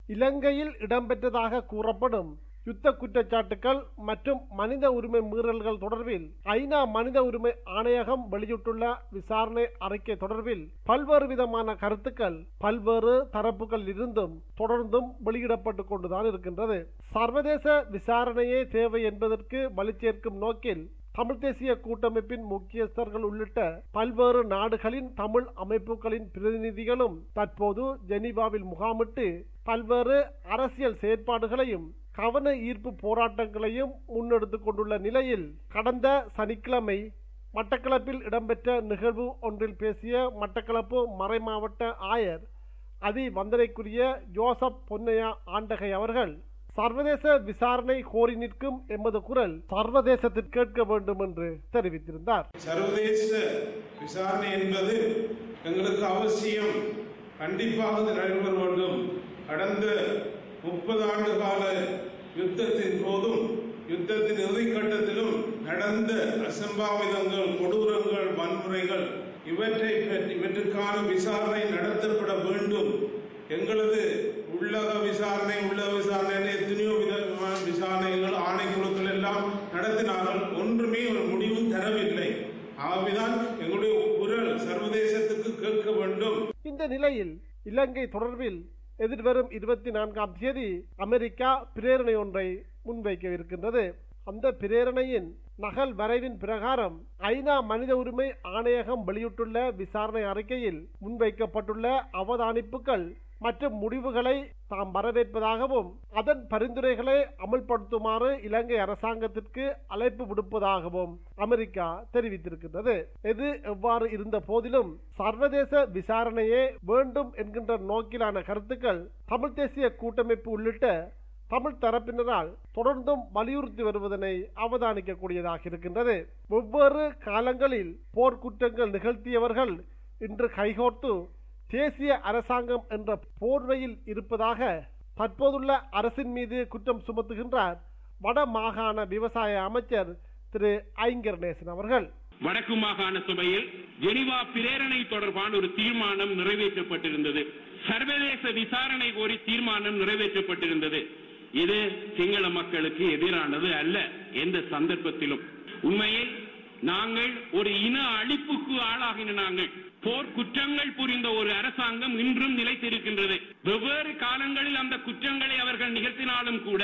இலங்கையில் இடம்பெற்றதாக கூறப்படும் யுத்த குற்றச்சாட்டுகள் மற்றும் மனித உரிமை மீறல்கள் தொடர்பில் ஐநா மனித உரிமை ஆணையகம் வெளியிட்டுள்ள விசாரணை அறிக்கை தொடர்பில் பல்வேறு விதமான கருத்துக்கள் பல்வேறு தரப்புகளில் இருந்தும் தொடர்ந்தும் வெளியிடப்பட்டு கொண்டுதான் இருக்கின்றது சர்வதேச விசாரணையே தேவை என்பதற்கு வலுச்சேர்க்கும் நோக்கில் தமிழ் தேசிய கூட்டமைப்பின் முக்கியஸ்தர்கள் உள்ளிட்ட பல்வேறு நாடுகளின் தமிழ் அமைப்புகளின் பிரதிநிதிகளும் தற்போது ஜெனீவாவில் முகாமிட்டு பல்வேறு அரசியல் செயற்பாடுகளையும் கவன ஈர்ப்பு போராட்டங்களையும் முன்னெடுத்துக் கொண்டுள்ள நிலையில் கடந்த சனிக்கிழமை மட்டக்களப்பில் இடம்பெற்ற நிகழ்வு ஒன்றில் பேசிய மட்டக்களப்பு மறைமாவட்ட ஆயர் அதி வந்தனைக்குரிய ஜோசப் பொன்னையா ஆண்டகை அவர்கள் சர்வதேச விசாரணை கோரி நிற்கும் எமது குரல் சர்வதேசத்தில் கேட்க வேண்டும் என்று தெரிவித்திருந்தார் சர்வதேச விசாரணை என்பது எங்களுக்கு அவசியம் கண்டிப்பாக இது நடைபெற வேண்டும் கடந்த முப்பது ஆண்டு கால யுத்தத்தின் போதும் யுத்தத்தின் இறுதிக்கட்டத்திலும் நடந்த அசம்பாவிதங்கள் கொடூரங்கள் வன்முறைகள் இவற்றை பற்றி- இவற்றுக்கான விசாரணை நடத்தப்பட வேண்டும் எங்களது உள்ளக விசாரணை உள்ளக விசாரணை என எத்தனையோ விதமான விசாரணைகள் ஆணைக்குழுக்கள் எல்லாம் நடத்தினார்கள் ஒன்றுமே ஒரு முடிவு தரவில்லை ஆகவேதான் எங்களுடைய குரல் சர்வதேசத்துக்கு கேட்க வேண்டும் இந்த நிலையில் இலங்கை தொடர்பில் எதிர்வரும் இருபத்தி நான்காம் தேதி அமெரிக்கா பிரேரணை ஒன்றை முன்வைக்க இருக்கின்றது அந்த பிரேரணையின் நகல் வரைவின் பிரகாரம் ஐநா மனித உரிமை ஆணையகம் வெளியிட்டுள்ள விசாரணை அறிக்கையில் முன்வைக்கப்பட்டுள்ள அவதானிப்புகள் மற்றும் முடிவுகளை தாம் வரவேற்பதாகவும் அதன் பரிந்துரைகளை அமல்படுத்துமாறு இலங்கை அரசாங்கத்திற்கு அழைப்பு விடுப்பதாகவும் அமெரிக்கா தெரிவித்திருக்கின்றது எது எவ்வாறு இருந்த போதிலும் சர்வதேச விசாரணையே வேண்டும் என்கின்ற நோக்கிலான கருத்துக்கள் தமிழ் தேசிய கூட்டமைப்பு உள்ளிட்ட தமிழ் தரப்பினரால் தொடர்ந்தும் வலியுறுத்தி வருவதனை அவதானிக்கக்கூடியதாக இருக்கின்றது வெவ்வேறு காலங்களில் போர்க்குற்றங்கள் நிகழ்த்தியவர்கள் இன்று கைகோர்த்து தேசிய அரசாங்கம் என்ற போர்வையில் இருப்பதாக தற்போதுள்ள அரசின் மீது குற்றம் சுமத்துகின்றார் வட மாகாண விவசாய அமைச்சர் திரு ஐங்கர்நேசன் அவர்கள் வடக்கு மாகாண சபையில் ஜெனிவா பிரேரணை தொடர்பான ஒரு தீர்மானம் நிறைவேற்றப்பட்டிருந்தது சர்வதேச விசாரணை கோரி தீர்மானம் நிறைவேற்றப்பட்டிருந்தது இது சிங்கள மக்களுக்கு எதிரானது அல்ல எந்த சந்தர்ப்பத்திலும் உண்மையில் நாங்கள் ஒரு இன அழிப்புக்கு ஆளாகின நாங்கள் போர் குற்றங்கள் புரிந்த ஒரு அரசாங்கம் இன்றும் நிலைத்திருக்கின்றது வெவ்வேறு காலங்களில் அந்த குற்றங்களை அவர்கள் நிகழ்த்தினாலும் கூட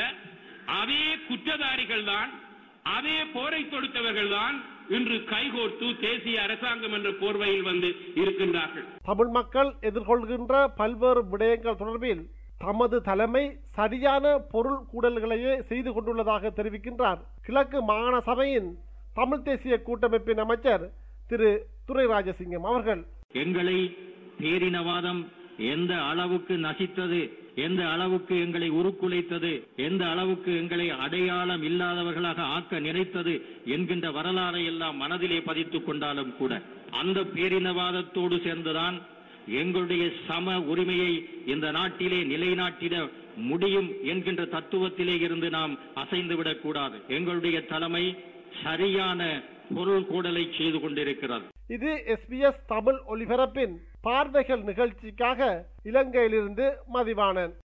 அதே குற்றதாரிகள் தான் அதே போரை தொடுத்தவர்கள் தான் இன்று கைகோர்த்து தேசிய அரசாங்கம் என்ற போர்வையில் வந்து இருக்கின்றார்கள் தமிழ் மக்கள் எதிர்கொள்கின்ற பல்வேறு விடயங்கள் தொடர்பில் தமது தலைமை சரியான பொருள் கூடல்களையே செய்து கொண்டுள்ளதாக தெரிவிக்கின்றார் கிழக்கு மாகாண சபையின் தமிழ் தேசிய கூட்டமைப்பின் அமைச்சர் திரு துரை ராஜசிங்கம் அவர்கள் எங்களை பேரினவாதம் எந்த அளவுக்கு நசித்தது எந்த அளவுக்கு எங்களை உருக்குலைத்தது எந்த அளவுக்கு எங்களை அடையாளம் இல்லாதவர்களாக ஆக்க நினைத்தது என்கின்ற வரலாறை எல்லாம் மனதிலே பதித்துக் கொண்டாலும் கூட அந்த பேரினவாதத்தோடு சேர்ந்துதான் எங்களுடைய சம உரிமையை இந்த நாட்டிலே நிலைநாட்டிட முடியும் என்கின்ற தத்துவத்திலே இருந்து நாம் அசைந்துவிடக் கூடாது எங்களுடைய தலைமை சரியான பொருள் கூடலை செய்து கொண்டிருக்கிறது இது எஸ்பிஎஸ் தமிழ் ஒலிபரப்பின் பார்வைகள் நிகழ்ச்சிக்காக இலங்கையிலிருந்து மதிவாணன்